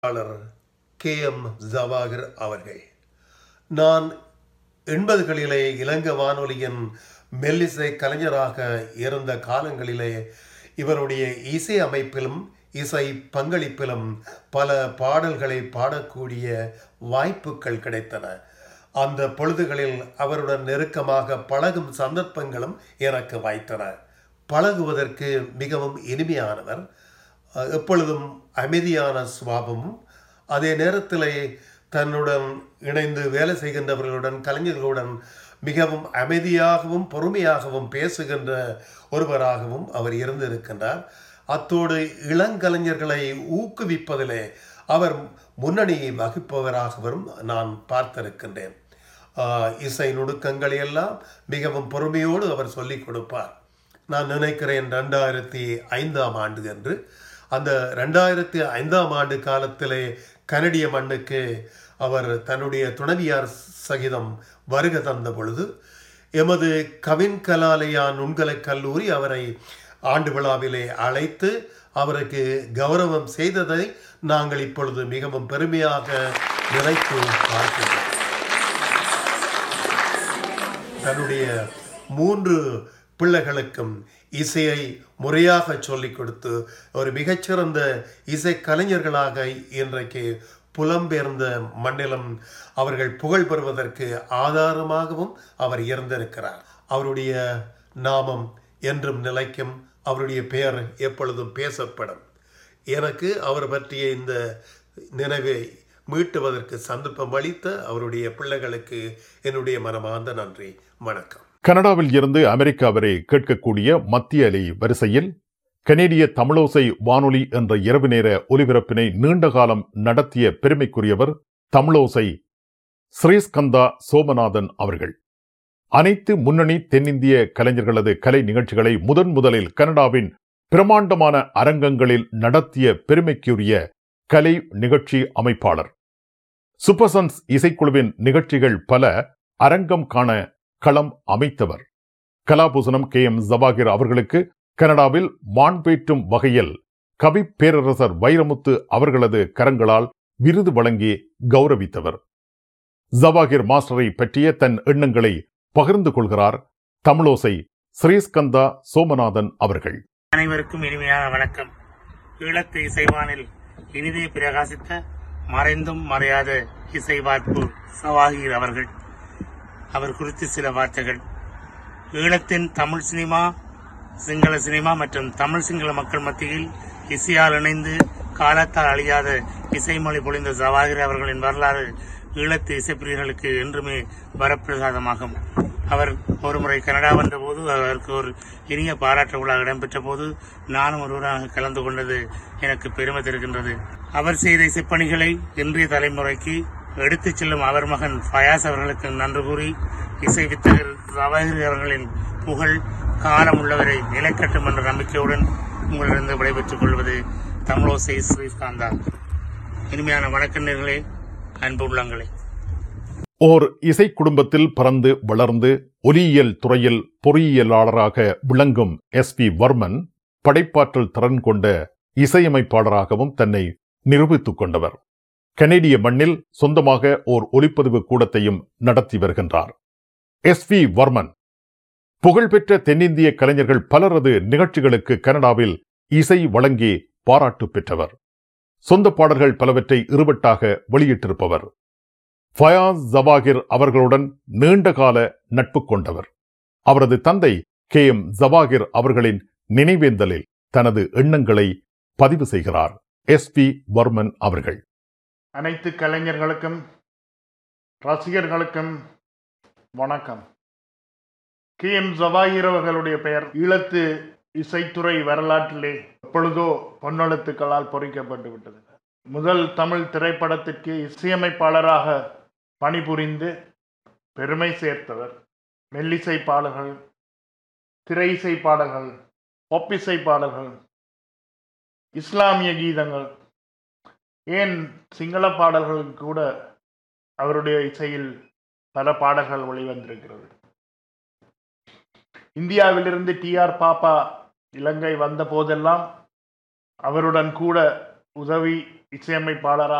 எழுத்தாளர் K M Jawahar அவர்கள் நான் எண்பதுகளிலே இலங்கை வானொலியின் மெல்லிசை கலைஞராக இருந்த காலங்களிலே இவருடைய இசை அமைப்பிலும் இசை பங்களிப்பிலும் பல பாடல்களை பாடக்கூடிய வாய்ப்புகள் கிடைத்தன அந்த பொழுதுகளில் அவருடன் நெருக்கமாக பழகும் சந்தர்ப்பங்களும் எனக்கு வாய்த்தன பழகுவதற்கு மிகவும் இனிமையானவர் அஹ், எப்பொழுதும் அமைதியான சுபாவமும் அதே நேரத்திலே தன்னுடன் இணைந்து வேலை செய்கின்றவர்களுடன் கலைஞர்களுடன் மிகவும் அமைதியாகவும் பொறுமையாகவும் பேசுகின்ற ஒருவராகவும் அவர் இருந்திருக்கின்றார் அத்தோடு இளங்கலைஞர்களை ஊக்குவிப்பதிலே அவர் முன்னணி வகிப்பவராகவும் நான் பார்த்திருக்கின்றேன் ஆஹ், இசை நுணுக்கங்களை எல்லாம் மிகவும் பொறுமையோடு அவர் சொல்லிக் கொடுப்பார் நான் நினைக்கிறேன் ரெண்டாயிரத்தி ஐந்தாம் ஆண்டு என்று அந்த ரெண்டாயிரத்தி ஐந்தாம் ஆண்டு காலத்திலே கனடிய மண்ணுக்கு அவர் தன்னுடைய துணைவியார் சகிதம் வருகை தந்த பொழுது எமது கவின் கலாலயா நுண்கலை கல்லூரி அவரை ஆண்டு விழாவிலே அழைத்து அவருக்கு கௌரவம் செய்ததை நாங்கள் இப்பொழுது மிகவும் பெருமையாக நினைத்து பார்க்கின்றோம் தன்னுடைய மூன்று பிள்ளைகளுக்கும் இசையை முறையாக சொல்லிக் கொடுத்து ஒரு மிகச்சிறந்த இசை கலைஞர்களாக இன்றைக்கு புலம்பெயர்ந்த மண்டலம் அவர்கள் புகழ் பெறுவதற்கு ஆதாரமாகவும் அவர் இருந்திருக்கிறார் அவருடைய நாமம் என்றும் நிலைக்கும் அவருடைய பெயர் எப்பொழுதும் பேசப்படும் எனக்கு அவர் பற்றிய இந்த நினைவை மீட்டுவதற்கு சந்தர்ப்பம் அளித்த அவருடைய பிள்ளைகளுக்கு என்னுடைய மனமார்ந்த நன்றி வணக்கம் கனடாவில் இருந்து அமெரிக்கா வரை கேட்கக்கூடிய மத்திய அலை வரிசையில் கனேடிய தமிழோசை வானொலி என்ற இரவு நேர ஒலிபரப்பினை நீண்ட காலம் நடத்திய பெருமைக்குரியவர் தமிழோசை ஸ்ரீஸ்கந்தா சோமநாதன் அவர்கள் அனைத்து முன்னணி தென்னிந்திய கலைஞர்களது கலை நிகழ்ச்சிகளை முதன் முதலில் கனடாவின் பிரமாண்டமான அரங்கங்களில் நடத்திய பெருமைக்குரிய கலை நிகழ்ச்சி அமைப்பாளர் சூப்பர்சன்ஸ் இசைக்குழுவின் நிகழ்ச்சிகள் பல அரங்கம் காண களம் அமைத்தவர் கலாபூசணம் கே எம் ஜவாகிர் அவர்களுக்கு கனடாவில் மாண்பேற்றும் வகையில் கவி பேரரசர் வைரமுத்து அவர்களது கரங்களால் விருது வழங்கி கௌரவித்தவர் ஜவாகிர் மாஸ்டரை பற்றிய தன் எண்ணங்களை பகிர்ந்து கொள்கிறார் தமிழோசை ஸ்ரீஸ்கந்தா சோமநாதன் அவர்கள் அனைவருக்கும் இனிமையான வணக்கம் ஈழத்து இசைவானில் இனிதே பிரகாசித்த மறைந்தும் மறையாத இசைவார்ப்பு சவாகிர் அவர்கள் அவர் குறித்து சில வார்த்தைகள் ஈழத்தின் தமிழ் சினிமா சிங்கள சினிமா மற்றும் தமிழ் சிங்கள மக்கள் மத்தியில் இசையால் இணைந்து காலத்தால் அழியாத இசைமொழி பொழிந்த ஜவாகிர் அவர்களின் வரலாறு ஈழத்து இசைப்பிரியர்களுக்கு என்றுமே வரப்பிரசாதமாகும் அவர் ஒருமுறை கனடா வந்தபோது அவருக்கு ஒரு இனிய பாராட்டு விழா இடம்பெற்ற போது நானும் ஒருவராக கலந்து கொண்டது எனக்கு பெருமை தருகின்றது அவர் செய்த இசைப்பணிகளை இன்றைய தலைமுறைக்கு எடுத்துச் செல்லும் அவர் மகன் ஃபயாஸ் அவர்களுக்கு நன்றி கூறி இசை வித்தகர் ஜவாஹிர் அவர்களின் புகழ் காலம் உள்ளவரை நிலைக்கட்டும் என்ற நம்பிக்கையுடன் உங்களிடம் விடைபெற்றுக் கொள்வது தமிழோசை ஸ்ரீகாந்தா இனிமையான வணக்கண்ணர்களே அன்பு உள்ளங்களே ஓர் இசை குடும்பத்தில் பிறந்து வளர்ந்து ஒலியியல் துறையில் பொறியியலாளராக விளங்கும் எஸ் பி வர்மன் படைப்பாற்றல் திறன் கொண்ட இசையமைப்பாளராகவும் தன்னை நிரூபித்துக் கொண்டவர் கனேடிய மண்ணில் சொந்தமாக ஓர் ஒலிப்பதிவு கூடத்தையும் நடத்தி வருகின்றார் எஸ் வி வர்மன் புகழ்பெற்ற தென்னிந்திய கலைஞர்கள் பலரது நிகழ்ச்சிகளுக்கு கனடாவில் இசை வழங்கி பாராட்டு பெற்றவர் சொந்த பாடல்கள் பலவற்றை இருவட்டாக வெளியிட்டிருப்பவர் ஃபயாஸ் ஜவாகிர் அவர்களுடன் நீண்டகால நட்பு கொண்டவர் அவரது தந்தை கே எம் ஜவாகிர் அவர்களின் நினைவேந்தலில் தனது எண்ணங்களை பதிவு செய்கிறார் எஸ் பி வர்மன் அவர்கள் அனைத்து கலைஞர்களுக்கும் ரசிகர்களுக்கும் வணக்கம் கே எம் ஜவாஹிர் அவர்களுடைய பெயர் ஈழத்து இசைத்துறை வரலாற்றிலே எப்பொழுதோ பொன்னெழுத்துக்களால் பொறிக்கப்பட்டு விட்டது முதல் தமிழ் திரைப்படத்திற்கு இசையமைப்பாளராக பணிபுரிந்து பெருமை சேர்த்தவர் மெல்லிசை பாடல்கள் திரை இசை பாடல்கள் ஒப்பிசை பாடல்கள் இஸ்லாமிய கீதங்கள் ஏன் சிங்கள பாடல்கள் கூட அவருடைய இசையில் பல பாடல்கள் வெளிவந்திருக்கிறது இந்தியாவிலிருந்து டி ஆர் பாப்பா இலங்கை வந்த போதெல்லாம் அவருடன் கூட உதவி இசையமைப்பாளராக